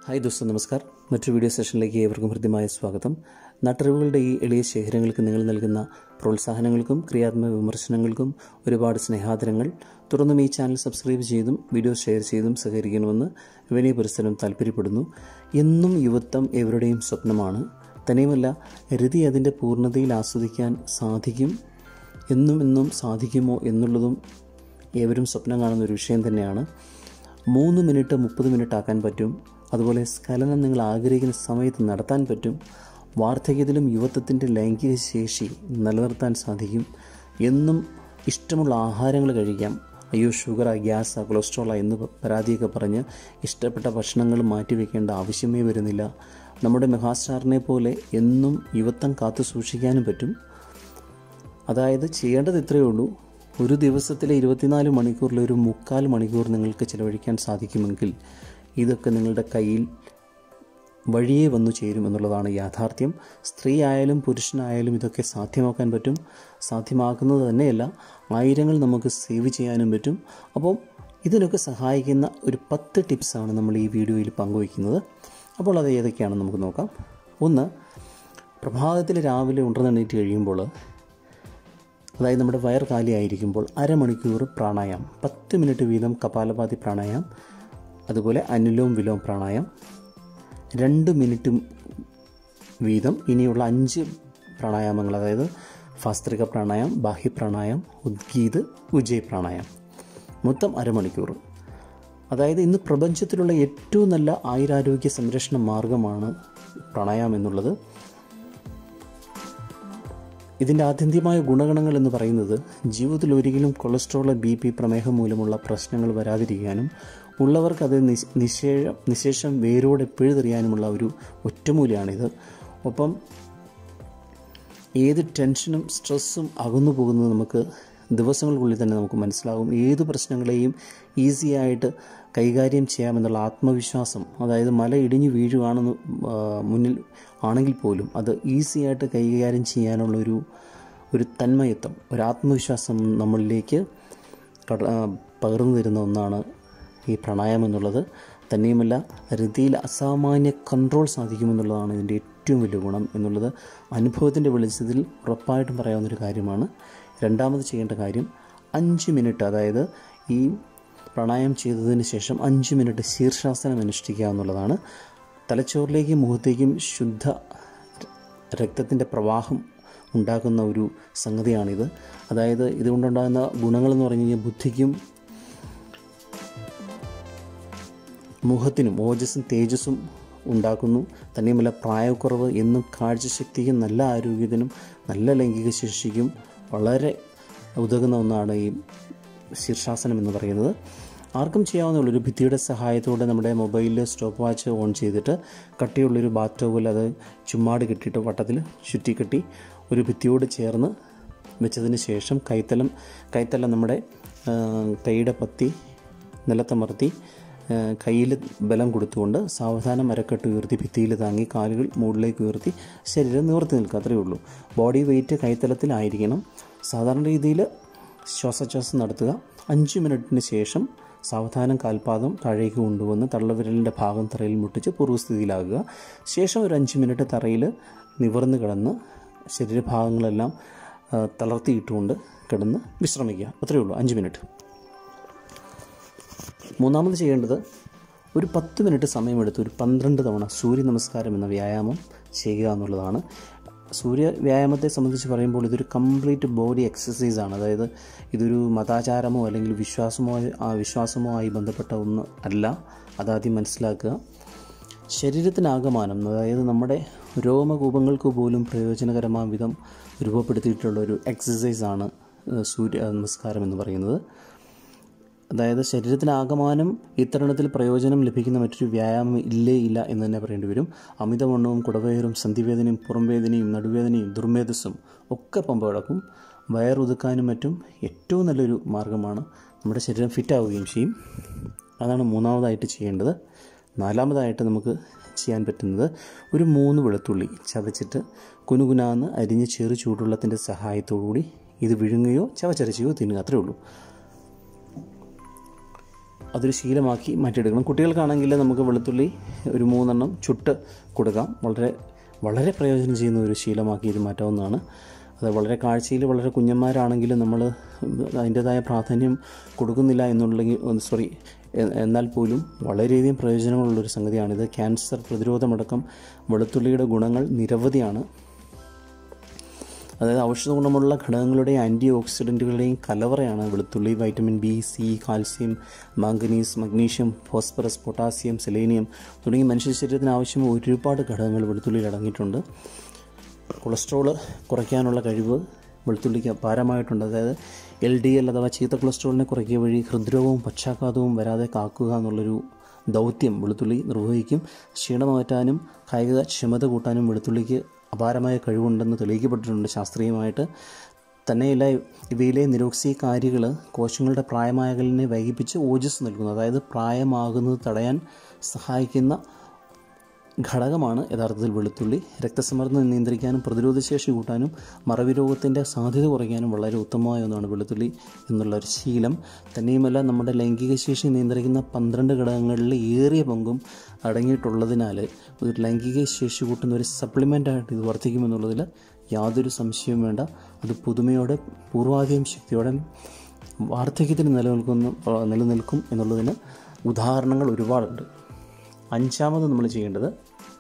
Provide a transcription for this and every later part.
hi ദോസ്തോ നമസ്കാർ മറ്റൊരു video സെഷനിലേക്ക് ഏവർക്കും ഹൃദ്യമായ സ്വാഗതം നട്ടറിവുകളുടെ ഈ എളിയ ശേഖരങ്ങൾക്ക് നിങ്ങൾ നൽകുന്ന പ്രോത്സാഹനങ്ങൾക്കും ക്രിയാത്മക വിമർശനങ്ങൾക്കും ഒരുപാട് സ്നേഹാദരങ്ങൾ തുടർന്നും ഈ ചാനൽ സബ്സ്ക്രൈബ് ചെയ്തും വീഡിയോ ഷെയർ ചെയ്തും സഹകരിക്കണമെന്ന് വിനയ പുരസ്സരം താല്പര്യപ്പെടുന്നു എന്നും യുവത്വം എവരുടെയും സ്വപ്നമാണ് തന്നെയുമല്ല രതി അതിൻ്റെ പൂർണ്ണതയിൽ ആസ്വദിക്കാൻ സാധിക്കും എന്നും എന്നും സാധിക്കുമോ എന്നുള്ളതും ഏവരും സ്വപ്നം കാണുന്ന ഒരു വിഷയം തന്നെയാണ് മൂന്ന് മിനിറ്റ് മുപ്പത് മിനിറ്റ് ആക്കാൻ പറ്റും അതുപോലെ സ്ഖലനം നിങ്ങൾ ആഗ്രഹിക്കുന്ന സമയത്ത് നടത്താൻ പറ്റും വാർദ്ധക്യത്തിലും യുവത്വത്തിൻ്റെ ലൈംഗിക ശേഷി നിലനിർത്താൻ സാധിക്കും എന്നും ഇഷ്ടമുള്ള ആഹാരങ്ങൾ കഴിക്കാം അയ്യോ ഷുഗറാ ഗ്യാസാ കൊളസ്ട്രോളാ എന്ന് പരാതിയൊക്കെ പറഞ്ഞ് ഇഷ്ടപ്പെട്ട ഭക്ഷണങ്ങൾ മാറ്റിവെക്കേണ്ട ആവശ്യമേ വരുന്നില്ല നമ്മുടെ മെഗാസ്റ്റാറിനെ പോലെ എന്നും യുവത്വം കാത്തു സൂക്ഷിക്കാനും പറ്റും അതായത് ചെയ്യേണ്ടത് ഇത്രയേ ഉള്ളൂ ഒരു ദിവസത്തിലെ ഇരുപത്തിനാല് മണിക്കൂറിൽ ഒരു മുക്കാൽ മണിക്കൂർ നിങ്ങൾക്ക് ചിലവഴിക്കാൻ സാധിക്കുമെങ്കിൽ ഇതൊക്കെ നിങ്ങളുടെ കയ്യിൽ വഴിയേ വന്നു ചേരും എന്നുള്ളതാണ് യാഥാർത്ഥ്യം സ്ത്രീ ആയാലും പുരുഷനായാലും ഇതൊക്കെ സാധ്യമാക്കാൻ പറ്റും സാധ്യമാക്കുന്നത് തന്നെയല്ല ആയിരങ്ങൾ നമുക്ക് സേവ് ചെയ്യാനും പറ്റും അപ്പോൾ ഇതിനൊക്കെ സഹായിക്കുന്ന ഒരു പത്ത് ടിപ്സാണ് നമ്മൾ ഈ വീഡിയോയിൽ പങ്കുവയ്ക്കുന്നത് അപ്പോൾ അത് ഏതൊക്കെയാണെന്ന് നമുക്ക് നോക്കാം ഒന്ന് പ്രഭാതത്തിൽ രാവിലെ ഉണർന്നെണീറ്റ് കഴിയുമ്പോൾ അതായത് നമ്മുടെ വയർ കാലിയായിരിക്കുമ്പോൾ അരമണിക്കൂർ പ്രാണായാം പത്ത് മിനിറ്റ് വീതം കപാലഭാതി പ്രാണായാം അതുപോലെ അനുലോം വിലോം പ്രാണായാം രണ്ട് മിനിറ്റ് വീതം ഇനിയുള്ള അഞ്ച് പ്രാണായാമങ്ങൾ അതായത് ഫാസ്ത്രിക പ്രാണായാം ബാഹ്യ പ്രാണായാം ഉദ്ഗീത് ഉജയ് പ്രാണായാം മൊത്തം അരമണിക്കൂർ അതായത് ഇന്ന് പ്രപഞ്ചത്തിലുള്ള ഏറ്റവും നല്ല ആയുരാരോഗ്യ സംരക്ഷണ മാർഗമാണ് പ്രാണായാം എന്നുള്ളത് ഇതിൻ്റെ ആത്യന്തികമായ ഗുണഗണങ്ങൾ എന്ന് പറയുന്നത് ജീവിതത്തിൽ ഒരിക്കലും കൊളസ്ട്രോൾ ബി പി പ്രമേഹം മൂലമുള്ള പ്രശ്നങ്ങൾ വരാതിരിക്കാനും ഉള്ളവർക്ക് അത് നിശേഷം നിശേഷം വേരോടെ പിഴുതെറിയാനുമുള്ള ഒരു ഒറ്റമൂലിയാണിത് ഒപ്പം ഏത് ടെൻഷനും സ്ട്രെസ്സും അകന്നു പോകുന്നത് നമുക്ക് ദിവസങ്ങൾക്കുള്ളിൽ തന്നെ നമുക്ക് മനസ്സിലാകും ഏത് പ്രശ്നങ്ങളെയും ഈസി ആയിട്ട് കൈകാര്യം ചെയ്യാമെന്നുള്ള ആത്മവിശ്വാസം അതായത് മല ഇടിഞ്ഞു വീഴുകയാണെന്ന് മുന്നിൽ ആണെങ്കിൽ പോലും അത് ഈസി ആയിട്ട് കൈകാര്യം ചെയ്യാനുള്ള ഒരു ഒരു തന്മയത്വം ഒരു ആത്മവിശ്വാസം നമ്മളിലേക്ക് കട പകർന്നു തരുന്ന ഒന്നാണ് ഈ പ്രാണായാമം എന്നുള്ളത് തന്നെയുമല്ല രതിയിൽ അസാമാന്യ കൺട്രോൾ സാധിക്കുമെന്നുള്ളതാണ് ഇതിൻ്റെ ഏറ്റവും വലിയ ഗുണം എന്നുള്ളത് അനുഭവത്തിൻ്റെ വെളിച്ചത്തിൽ ഉറപ്പായിട്ടും പറയാവുന്നൊരു കാര്യമാണ് രണ്ടാമത് ചെയ്യേണ്ട കാര്യം അഞ്ച് മിനിറ്റ് അതായത് ഈ പ്രാണായാമം ചെയ്തതിന് ശേഷം അഞ്ച് മിനിറ്റ് ശീർഷാസനം അനുഷ്ഠിക്കുക എന്നുള്ളതാണ് തലച്ചോറിലേക്കും മുഖത്തേക്കും ശുദ്ധ രക്തത്തിൻ്റെ പ്രവാഹം ഉണ്ടാക്കുന്ന ഒരു സംഗതിയാണിത് അതായത് ഇതുകൊണ്ടുണ്ടാകുന്ന ഗുണങ്ങളെന്ന് പറഞ്ഞു കഴിഞ്ഞാൽ ബുദ്ധിക്കും മുഖത്തിനും ഓജസ്സും തേജസ്സും ഉണ്ടാക്കുന്നു തന്നെയുമല്ല പ്രായക്കുറവ് എന്നും കാഴ്ചശക്തിക്കും നല്ല ആരോഗ്യത്തിനും നല്ല ലൈംഗിക ശേഷിക്കും വളരെ ഉതകുന്ന ഒന്നാണ് ഈ ശീർഷാസനം എന്ന് പറയുന്നത് ആർക്കും ചെയ്യാവുന്ന ഒരു ഭിത്തിയുടെ സഹായത്തോടെ നമ്മുടെ മൊബൈലിൽ സ്റ്റോപ്പ് വാച്ച് ഓൺ ചെയ്തിട്ട് കട്ടിയുള്ളൊരു ബാത്ത് ടോവിൽ അത് ചുമ്മാട് കെട്ടിയിട്ട് വട്ടത്തിൽ ചുറ്റിക്കെട്ടി ഒരു ഭിത്തിയോട് ചേർന്ന് വെച്ചതിന് ശേഷം കൈത്തലം കൈത്തലം നമ്മുടെ കൈയുടെ പത്തി നിലത്തമർത്തി കയ്യിൽ ബലം കൊടുത്തുകൊണ്ട് സാവധാനം മരക്കെട്ട് ഉയർത്തി ഭിത്തിയിൽ താങ്ങി കാലുകൾ മുകളിലേക്ക് ഉയർത്തി ശരീരം നിവർത്തി നിൽക്കുക അത്രയേ ഉള്ളൂ ബോഡി വെയിറ്റ് കൈത്തലത്തിലായിരിക്കണം സാധാരണ രീതിയിൽ ശ്വാസോച്ഛ്വാസം നടത്തുക അഞ്ച് മിനിറ്റിന് ശേഷം സാവധാനം കാൽപാദം താഴേക്ക് കൊണ്ടുവന്ന് തള്ളവിരലിൻ്റെ ഭാഗം തറയിൽ മുട്ടിച്ച് പൂർവ്വസ്ഥിതിയിലാകുക ശേഷം ഒരു അഞ്ച് മിനിറ്റ് തറയിൽ നിവർന്ന് കിടന്ന് ശരീരഭാഗങ്ങളെല്ലാം തളർത്തിയിട്ടുകൊണ്ട് കിടന്ന് വിശ്രമിക്കുക അത്രയേ ഉള്ളൂ അഞ്ച് മിനിറ്റ് മൂന്നാമത് ചെയ്യേണ്ടത് ഒരു പത്ത് മിനിറ്റ് സമയമെടുത്ത് ഒരു പന്ത്രണ്ട് തവണ സൂര്യ നമസ്കാരം എന്ന വ്യായാമം ചെയ്യുക എന്നുള്ളതാണ് സൂര്യ വ്യായാമത്തെ സംബന്ധിച്ച് പറയുമ്പോൾ ഇതൊരു കംപ്ലീറ്റ് ബോഡി എക്സസൈസ് ആണ് അതായത് ഇതൊരു മതാചാരമോ അല്ലെങ്കിൽ വിശ്വാസമോ വിശ്വാസമോ ആയി ബന്ധപ്പെട്ട ഒന്ന് അല്ല അതാദ്യം മനസ്സിലാക്കുക ശരീരത്തിനാകമാനം അതായത് നമ്മുടെ രോമകൂപങ്ങൾക്ക് പോലും പ്രയോജനകരമായ വിധം രൂപപ്പെടുത്തിയിട്ടുള്ള ഒരു എക്സസൈസാണ് സൂര്യ നമസ്കാരം എന്ന് പറയുന്നത് അതായത് ശരീരത്തിനാകമാനം ഇത്തരണത്തിൽ പ്രയോജനം ലഭിക്കുന്ന മറ്റൊരു വ്യായാമം ഇല്ലേ ഇല്ല എന്ന് തന്നെ പറയേണ്ടി വരും അമിതവണ്ണവും കുടവയറും സന്ധിവേദനയും പുറംവേദനയും നടുവേദനയും ദുർമേധസ്സും ഒക്കെ പമ്പ കിടക്കും വയറുതുക്കാനും മറ്റും ഏറ്റവും നല്ലൊരു മാർഗ്ഗമാണ് നമ്മുടെ ശരീരം ഫിറ്റാവുകയും ചെയ്യും അതാണ് മൂന്നാമതായിട്ട് ചെയ്യേണ്ടത് നാലാമതായിട്ട് നമുക്ക് ചെയ്യാൻ പറ്റുന്നത് ഒരു മൂന്ന് വെളുത്തുള്ളി ചതച്ചിട്ട് കുനുകുനാന്ന് അരിഞ്ഞ് ചെറു ചൂടുവെള്ളത്തിൻ്റെ സഹായത്തോടുകൂടി ഇത് വിഴുങ്ങുകയോ ചവച്ചരച്ചുകയോ തിന്നുക അത്രേ ഉള്ളൂ അതൊരു ശീലമാക്കി മാറ്റിയെടുക്കണം കുട്ടികൾക്കാണെങ്കിൽ നമുക്ക് വെളുത്തുള്ളി ഒരു മൂന്നെണ്ണം ചുട്ട് കൊടുക്കാം വളരെ വളരെ പ്രയോജനം ചെയ്യുന്ന ഒരു ശീലമാക്കി ഇത് മാറ്റാവുന്നതാണ് അത് വളരെ കാഴ്ചയിൽ വളരെ കുഞ്ഞന്മാരാണെങ്കിലും നമ്മൾ അതിൻ്റേതായ പ്രാധാന്യം കൊടുക്കുന്നില്ല എന്നുണ്ടെങ്കിൽ സോറി എന്നാൽ പോലും വളരെയധികം പ്രയോജനങ്ങളുള്ളൊരു സംഗതിയാണിത് ക്യാൻസർ പ്രതിരോധമടക്കം വെളുത്തുള്ളിയുടെ ഗുണങ്ങൾ നിരവധിയാണ് അതായത് ഔഷധ ഗുണമുള്ള ഘടകങ്ങളുടെയും ആൻറ്റി ഓക്സിഡൻറ്റുകളുടെയും കലവറയാണ് വെളുത്തുള്ളി vitamin B C calcium manganese magnesium phosphorus potassium selenium തുടങ്ങി മനുഷ്യ ശരീരത്തിന് ആവശ്യമായ ഒരുപാട് ഘടകങ്ങൾ വെളുത്തുള്ളിയിൽ അടങ്ങിയിട്ടുണ്ട് കൊളസ്ട്രോൾ കുറയ്ക്കാനുള്ള കഴിവ് വെളുത്തുള്ളിക്ക് അപാരമായിട്ടുണ്ട് അതായത് എൽ ഡി എൽ അഥവാ ചീത്ത കൊളസ്ട്രോളിനെ കുറയ്ക്കുക വഴി ഹൃദ്രോഗവും പക്ഷാഘാതവും വരാതെ കാക്കുക എന്നുള്ളൊരു ദൗത്യം വെളുത്തുള്ളി നിർവഹിക്കും ക്ഷീണം മാറ്റാനും കായിക ക്ഷമത കൂട്ടാനും വെളുത്തുള്ളിക്ക് അപാരമായ കഴിവുണ്ടെന്ന് തെളിയിക്കപ്പെട്ടിട്ടുണ്ട് ശാസ്ത്രീയമായിട്ട് തന്നെയല്ല ഇവയിലെ നിരോക്സീകാരികൾ കോശങ്ങളുടെ പ്രായമാകലിനെ വൈകിപ്പിച്ച് ഓജസ് നൽകുന്നു അതായത് പ്രായമാകുന്നത് തടയാൻ സഹായിക്കുന്ന ഘടകമാണ് യഥാർത്ഥത്തിൽ വെളുത്തുള്ളി രക്തസമ്മർദ്ദം നിയന്ത്രിക്കാനും പ്രതിരോധശേഷി കൂട്ടാനും മറവി രോഗത്തിൻ്റെ സാധ്യത കുറയ്ക്കാനും വളരെ ഉത്തമമായ ഒന്നാണ് വെളുത്തുള്ളി എന്നുള്ള ഒരു ശീലം തന്നെയുമല്ല നമ്മുടെ ലൈംഗിക ശേഷി നിയന്ത്രിക്കുന്ന പന്ത്രണ്ട് ഘടകങ്ങളിൽ ഏറിയ പങ്കും അടങ്ങിയിട്ടുള്ളതിനാൽ ഒരു ലൈംഗിക ശേഷി കൂട്ടുന്ന ഒരു സപ്ലിമെൻ്റായിട്ട് ഇത് വർദ്ധിക്കുമെന്നുള്ളതിൽ യാതൊരു സംശയവും വേണ്ട അത് പുതുമയോടെ പൂർവാധികം ശക്തിയോടെ വാർദ്ധക്യത്തിന് നിലനിൽക്കുന്ന നിലനിൽക്കും എന്നുള്ളതിന് ഉദാഹരണങ്ങൾ ഒരുപാടുണ്ട് അഞ്ചാമത് നമ്മൾ ചെയ്യേണ്ടത്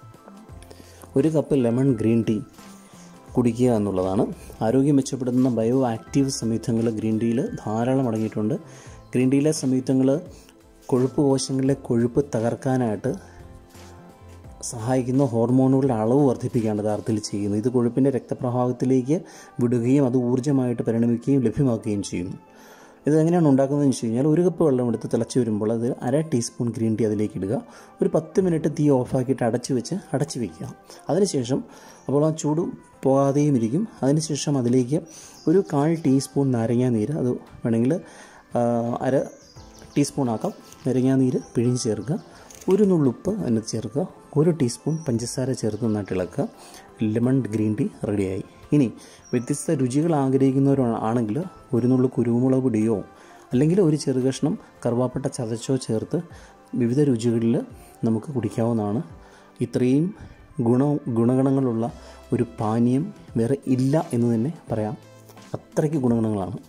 ഒരു കപ്പ് ലെമൺ ഗ്രീൻ ടീ കുടിക്കുക എന്നുള്ളതാണ് ആരോഗ്യം മെച്ചപ്പെടുത്തുന്ന ബയോ ആക്റ്റീവ് സംയുക്തങ്ങൾ ഗ്രീൻ ടീയിൽ ധാരാളം അടങ്ങിയിട്ടുണ്ട് ഗ്രീൻ ടീയിലെ സംയുക്തങ്ങൾ കൊഴുപ്പ് കോശങ്ങളിലെ കൊഴുപ്പ് തകർക്കാനായിട്ട് സഹായിക്കുന്ന ഹോർമോണുകളുടെ അളവ് വർദ്ധിപ്പിക്കുകയാണ് യഥാർത്ഥത്തിൽ ചെയ്യുന്നത് ഇത് കൊഴുപ്പിൻ്റെ രക്തപ്രവാഹത്തിലേക്ക് വിടുകയും അത് ഊർജ്ജമായിട്ട് പരിണമിക്കുകയും ലഭ്യമാക്കുകയും ചെയ്യുന്നു ഇത് എങ്ങനെയാണ് ഉണ്ടാക്കുന്നതെന്ന് വെച്ച് കഴിഞ്ഞാൽ ഒരു കപ്പ് വെള്ളം എടുത്ത് തിളച്ച് വരുമ്പോൾ അത് അര ടീസ്പൂൺ ഗ്രീൻ ടീ അതിലേക്ക് ഇടുക ഒരു പത്ത് മിനിറ്റ് തീ ഓഫാക്കിയിട്ട് അടച്ച് വെച്ച് അടച്ച് വയ്ക്കുക അതിനുശേഷം അപ്പോൾ ആ ചൂട് പോകാതെയും ഇരിക്കും അതിനുശേഷം അതിലേക്ക് ഒരു കാൽ ടീസ്പൂൺ നാരങ്ങാ നീര് അത് വേണമെങ്കിൽ അര ടീസ്പൂൺ ആക്കാം നാരങ്ങാ നീര് പിഴിഞ്ഞ് ചേർക്കുക ഒരു നുള്ളുപ്പ് അതിനകത്ത് ചേർക്കുക ഒരു ടീസ്പൂൺ പഞ്ചസാര ചേർത്ത് നന്നായിട്ട് ഇളക്കുക ലെമൺ ഗ്രീൻ ടീ റെഡിയായി ഇനി വ്യത്യസ്ത രുചികൾ ആഗ്രഹിക്കുന്നവരാണെങ്കിൽ ഒരു നുള്ളു കുരുമുളക് പൊടിയോ അല്ലെങ്കിൽ ഒരു ചെറു കഷ്ണം കറുവാപ്പട്ട ചതച്ചോ ചേർത്ത് വിവിധ രുചികളിൽ നമുക്ക് കുടിക്കാവുന്നതാണ് ഇത്രയും ഗുണ ഗുണഗണങ്ങളുള്ള ഒരു പാനീയം വേറെ ഇല്ല എന്ന് തന്നെ പറയാം അത്രയ്ക്ക് ഗുണഗണങ്ങളാണ്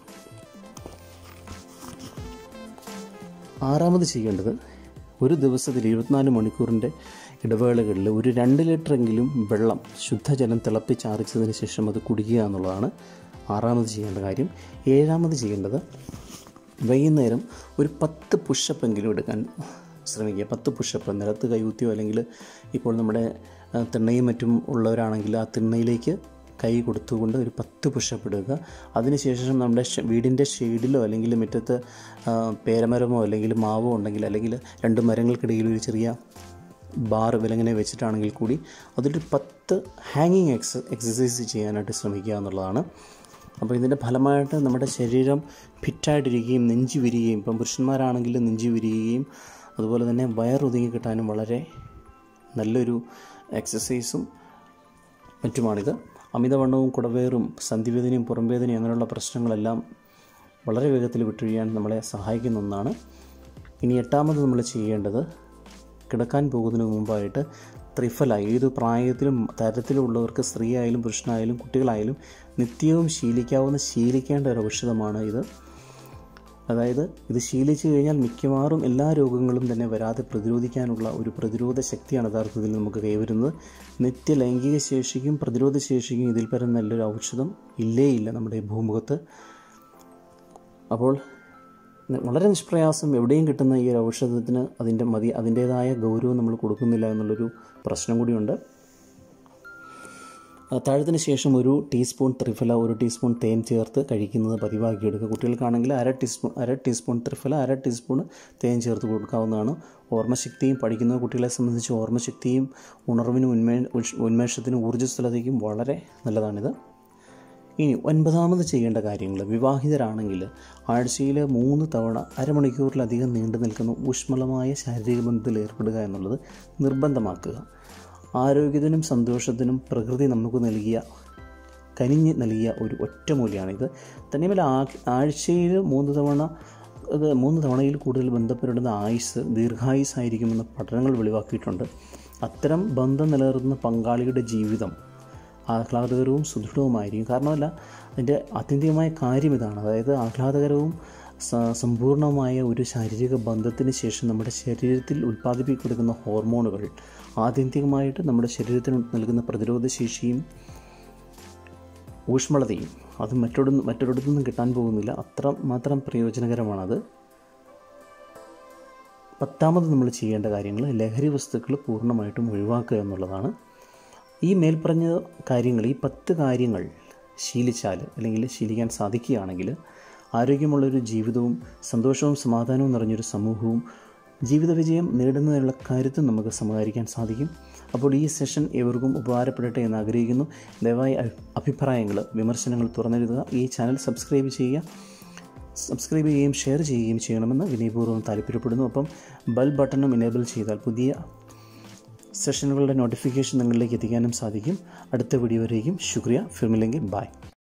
ആറാമത് ചെയ്യേണ്ടത് ഒരു ദിവസത്തിൽ ഇരുപത്തിനാല് മണിക്കൂറിൻ്റെ ഇടവേളകളിൽ ഒരു രണ്ട് ലിറ്ററെങ്കിലും വെള്ളം ശുദ്ധജലം തിളപ്പിച്ചാറിച്ചതിന് ശേഷം അത് കുടിക്കുക എന്നുള്ളതാണ് ആറാമത് ചെയ്യേണ്ട കാര്യം ഏഴാമത് ചെയ്യേണ്ടത് വൈകുന്നേരം ഒരു പത്ത് പുഷപ്പെങ്കിലും എടുക്കാൻ ശ്രമിക്കുക പത്ത് പുഷപ്പ് നിലത്ത് കൈകുത്തിയോ അല്ലെങ്കിൽ ഇപ്പോൾ നമ്മുടെ തിണ്ണയും മറ്റും ഉള്ളവരാണെങ്കിൽ ആ തിണ്ണയിലേക്ക് കൈ കൊടുത്തുകൊണ്ട് ഒരു പത്ത് പുഷപ്പ് എടുക്കുക അതിനുശേഷം നമ്മുടെ വീടിൻ്റെ ഷെയ്ഡിലോ അല്ലെങ്കിൽ മുറ്റത്ത് പേരമരമോ അല്ലെങ്കിൽ മാവോ ഉണ്ടെങ്കിൽ അല്ലെങ്കിൽ രണ്ട് മരങ്ങൾക്കിടയിൽ ഒരു ചെറിയ ബാർ വിലങ്ങനെ വെച്ചിട്ടാണെങ്കിൽ കൂടി അതൊരു പത്ത് ഹാങ്ങിങ് എക്സ് എക്സസൈസ് ചെയ്യാനായിട്ട് ശ്രമിക്കുക എന്നുള്ളതാണ് അപ്പോൾ ഇതിൻ്റെ ഫലമായിട്ട് നമ്മുടെ ശരീരം ഫിറ്റായിട്ടിരിക്കുകയും നെഞ്ചു വിരിയുകയും ഇപ്പം പുരുഷന്മാരാണെങ്കിൽ നെഞ്ചു വിരിയുകയും അതുപോലെ തന്നെ വയറൊതുങ്ങി കിട്ടാനും വളരെ നല്ലൊരു എക്സസൈസും മറ്റുമാണിത് അമിതവണ്ണവും കുടവേറും സന്ധിവേദനയും പുറംവേദനയും അങ്ങനെയുള്ള പ്രശ്നങ്ങളെല്ലാം വളരെ വേഗത്തിൽ വിട്ടൊഴിയാൻ നമ്മളെ സഹായിക്കുന്ന ഒന്നാണ് ഇനി എട്ടാമത് നമ്മൾ ചെയ്യേണ്ടത് കിടക്കാൻ പോകുന്നതിന് മുമ്പായിട്ട് ത്രിഫല ഏത് പ്രായത്തിലും തരത്തിലുള്ളവർക്ക് സ്ത്രീ ആയാലും പുരുഷനായാലും കുട്ടികളായാലും നിത്യവും ശീലിക്കാവുന്ന ശീലിക്കേണ്ട ഒരു ഔഷധമാണ് ഇത് അതായത് ഇത് ശീലിച്ചു കഴിഞ്ഞാൽ മിക്കവാറും എല്ലാ രോഗങ്ങളും തന്നെ വരാതെ പ്രതിരോധിക്കാനുള്ള ഒരു പ്രതിരോധ ശക്തിയാണ് യഥാർത്ഥത്തിൽ നമുക്ക് കൈവരുന്നത് നിത്യ ലൈംഗിക ശേഷിക്കും പ്രതിരോധ ശേഷിക്കും ഇതിൽ പരം നല്ലൊരു ഔഷധം ഇല്ലേ ഇല്ല നമ്മുടെ ഭൂമുഖത്ത് അപ്പോൾ വളരെ നിഷ്പ്രയാസം എവിടെയും കിട്ടുന്ന ഈ ഒരു ഔഷധത്തിന് അതിൻ്റെ മതി അതിൻ്റേതായ ഗൗരവം നമ്മൾ കൊടുക്കുന്നില്ല എന്നുള്ളൊരു പ്രശ്നം കൂടിയുണ്ട് അത്താഴത്തിന് ശേഷം ഒരു ടീസ്പൂൺ ത്രിഫല ഒരു ടീസ്പൂൺ തേൻ ചേർത്ത് കഴിക്കുന്നത് പതിവാക്കിയെടുക്കുക കുട്ടികൾക്കാണെങ്കിൽ അര ടീസ്പൂൺ അര ടീസ്പൂൺ ത്രിഫല അര ടീസ്പൂൺ തേൻ ചേർത്ത് കൊടുക്കാവുന്നതാണ് ഓർമ്മശക്തിയും പഠിക്കുന്ന കുട്ടികളെ സംബന്ധിച്ച് ഓർമ്മശക്തിയും ഉണർവിനും ഉന്മേ ഉന്മേഷത്തിനും ഊർജ്ജസ്വലതയ്ക്കും വളരെ നല്ലതാണിത് ഇനി ഒൻപതാമത് ചെയ്യേണ്ട കാര്യങ്ങൾ വിവാഹിതരാണെങ്കിൽ ആഴ്ചയിൽ മൂന്ന് തവണ അരമണിക്കൂറിലധികം നീണ്ടു നിൽക്കുന്ന ഊഷ്മളമായ ശാരീരിക ബന്ധത്തിൽ ഏർപ്പെടുക എന്നുള്ളത് നിർബന്ധമാക്കുക ആരോഗ്യത്തിനും സന്തോഷത്തിനും പ്രകൃതി നമുക്ക് നൽകിയ കനിഞ്ഞ് നൽകിയ ഒരു ഒറ്റമൂലിയാണിത് തന്നെയുമല്ല ആഴ്ചയിൽ മൂന്ന് തവണ അത് മൂന്ന് തവണയിൽ കൂടുതൽ ബന്ധപ്പെടേണ്ടുന്ന ആയുസ് ദീർഘായുസ്സായിരിക്കുമെന്ന് പഠനങ്ങൾ വെളിവാക്കിയിട്ടുണ്ട് അത്തരം ബന്ധം നിലനിർത്തുന്ന പങ്കാളിയുടെ ജീവിതം ആഹ്ലാദകരവും സുദൃഢവുമായിരിക്കും കാരണമല്ല അതിൻ്റെ ആത്യന്തികമായ കാര്യം ഇതാണ് അതായത് ആഹ്ലാദകരവും സ- സമ്പൂർണ്ണമായ ഒരു ശാരീരിക ബന്ധത്തിന് ശേഷം നമ്മുടെ ശരീരത്തിൽ ഉൽപ്പാദിപ്പിക്കപ്പെടുന്ന ഹോർമോണുകൾ ആത്യന്തികമായിട്ട് നമ്മുടെ ശരീരത്തിന് നൽകുന്ന പ്രതിരോധ ശേഷിയും ഊഷ്മളതയും അത് മറ്റൊരു മറ്റൊരിടത്തു നിന്നും കിട്ടാൻ പോകുന്നില്ല അത്ര മാത്രം പ്രയോജനകരമാണത് പത്താമത് നമ്മൾ ചെയ്യേണ്ട കാര്യങ്ങൾ ലഹരി വസ്തുക്കൾ പൂർണ്ണമായിട്ടും ഒഴിവാക്കുക എന്നുള്ളതാണ് ഈ മേൽപ്പറഞ്ഞ കാര്യങ്ങൾ ഈ പത്ത് കാര്യങ്ങൾ ശീലിച്ചാൽ അല്ലെങ്കിൽ ശീലിക്കാൻ സാധിക്കുകയാണെങ്കിൽ ആരോഗ്യമുള്ളൊരു ജീവിതവും സന്തോഷവും സമാധാനവും നിറഞ്ഞൊരു സമൂഹവും ജീവിത വിജയം നേടുന്നതിനുള്ള കരുത്തും നമുക്ക് സമാഹരിക്കാൻ സാധിക്കും അപ്പോൾ ഈ സെഷൻ ഏവർക്കും ഉപകാരപ്പെടട്ടെ എന്ന് ആഗ്രഹിക്കുന്നു ദയവായി അഭി- അഭിപ്രായങ്ങൾ വിമർശനങ്ങൾ തുറന്നെഴുതുക ഈ ചാനൽ സബ്സ്ക്രൈബ് ചെയ്യുക സബ്സ്ക്രൈബ് ചെയ്യുകയും ഷെയർ ചെയ്യുകയും ചെയ്യണമെന്ന് വിനയപൂർവ്വം താല്പര്യപ്പെടുന്നു അപ്പം ബെൽ ബട്ടണും എനേബിൾ ചെയ്താൽ പുതിയ സെഷനുകളുടെ നോട്ടിഫിക്കേഷൻ നിങ്ങളിലേക്ക് എത്തിക്കാനും സാധിക്കും അടുത്ത വീഡിയോ വരെയും ശുക്രിയ ഫിർമില്ലെങ്കിൽ ബൈ